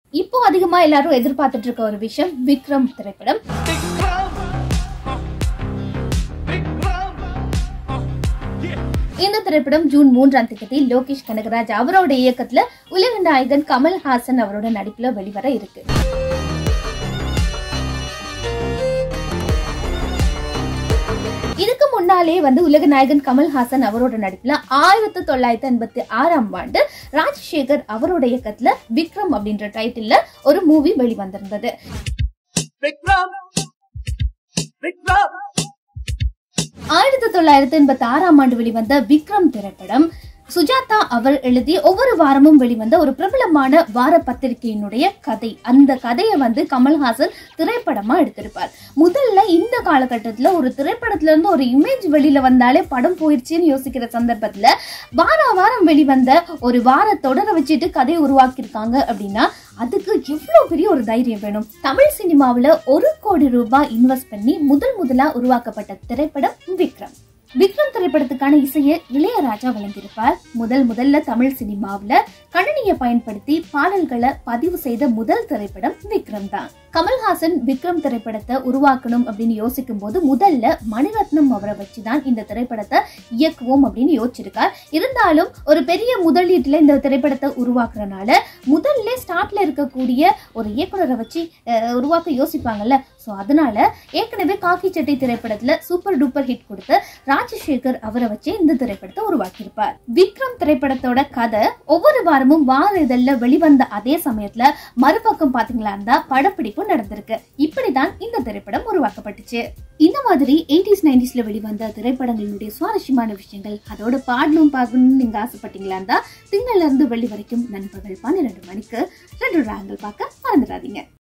இப்போ அதிகமா எல்லாரும் எதிர்பார்த்துட்டு இருக்க ஒரு விஷயம் விக்ரம் திரைப்படம் இந்த திரைப்படம் ஜூன் மூன்றாம் தேதி லோகேஷ் கனகராஜ் அவரோட இயக்கத்துல உலக நாயகன் கமல்ஹாசன் அவரோட நடிப்புல வெளிவர இருக்கு இதுக்கு முன்னாலே வந்து உலக நாயகன் கமல்ஹாசன் அவரோட நடிப்புல ஆயிரத்தி தொள்ளாயிரத்தி எண்பத்தி ஆறாம் ஆண்டு ராஜசேகர் அவரோட இயக்கத்துல விக்ரம் அப்படின்ற டைட்டில்ல ஒரு மூவி வெளிவந்திருந்தது விக்ரம் விக்ரம் ஆயிரத்தி தொள்ளாயிரத்தி எண்பத்தி ஆறாம் ஆண்டு வெளிவந்த விக்ரம் திரைப்படம் சுஜாதா அவர் எழுதி ஒவ்வொரு வாரமும் வெளிவந்த ஒரு பிரபலமான வார பத்திரிகையினுடைய கதை அந்த கதையை வந்து கமல்ஹாசன் திரைப்படமா எடுத்திருப்பார் முதல்ல இந்த காலகட்டத்துல ஒரு திரைப்படத்துல இருந்து ஒரு இமேஜ் வெளியில வந்தாலே படம் போயிடுச்சுன்னு யோசிக்கிற சந்தர்ப்பத்துல வார வாரம் வெளிவந்த ஒரு வார தொடரை வச்சுட்டு கதையை உருவாக்கியிருக்காங்க அப்படின்னா அதுக்கு எவ்வளவு பெரிய ஒரு தைரியம் வேணும் தமிழ் சினிமாவுல ஒரு கோடி ரூபாய் இன்வெஸ்ட் பண்ணி முதல் முதலா உருவாக்கப்பட்ட திரைப்படம் விக்ரம் விக்ரம் திரைப்படத்துக்கான இசையை இளையராஜா வழங்கியிருப்பார் முதல் முதல்ல தமிழ் சினிமாவுல கணினியை பயன்படுத்தி பாடல்களை பதிவு செய்த முதல் திரைப்படம் விக்ரம் தான் கமல்ஹாசன் விக்ரம் திரைப்படத்தை உருவாக்கணும் அப்படின்னு யோசிக்கும் போது முதல்ல மணிரத்னம் அவரை வச்சுதான் இந்த திரைப்படத்தை இயக்குவோம் அப்படின்னு யோசிச்சிருக்கார் இருந்தாலும் ஒரு பெரிய முதலீட்டுல இந்த திரைப்படத்தை உருவாக்குறனால முதல்ல ஸ்டார்ட்ல இருக்கக்கூடிய ஒரு இயக்குனரை வச்சு அஹ், உருவாக்க யோசிப்பாங்கல்ல ஸோ அதனால ஏற்கனவே காக்கி சட்டை திரைப்படத்துல சூப்பர் டூப்பர் ஹிட் கொடுத்த ராஜசேகர் அவரை வச்சு இந்த திரைப்படத்தை உருவாக்கியிருப்பார் விக்ரம் திரைப்படத்தோட கதை ஒவ்வொரு வாரமும் வார இதழ்ல வெளிவந்த அதே சமயத்துல மறுபக்கம் பாத்தீங்களா இருந்தா படப்பிடிப்பு நடந்திருக்கு இப்படிதான் இந்த திரைப்படம் உருவாக்கப்பட்டுச்சு இந்த மாதிரி எயிட்டிஸ் நைன்டிஸ்ல வெளிவந்த திரைப்படங்களுடைய சுவாரஸ்யமான விஷயங்கள் அதோட பாடலும் பார்க்கணும்னு நீங்க ஆசைப்பட்டீங்களா இருந்தா திங்கள்ல இருந்து வெள்ளி வரைக்கும் நண்பகல் பன்னிரெண்டு மணிக்கு ரெண்டு ராங்கள் பார்க்க மறந்துடாதீங்க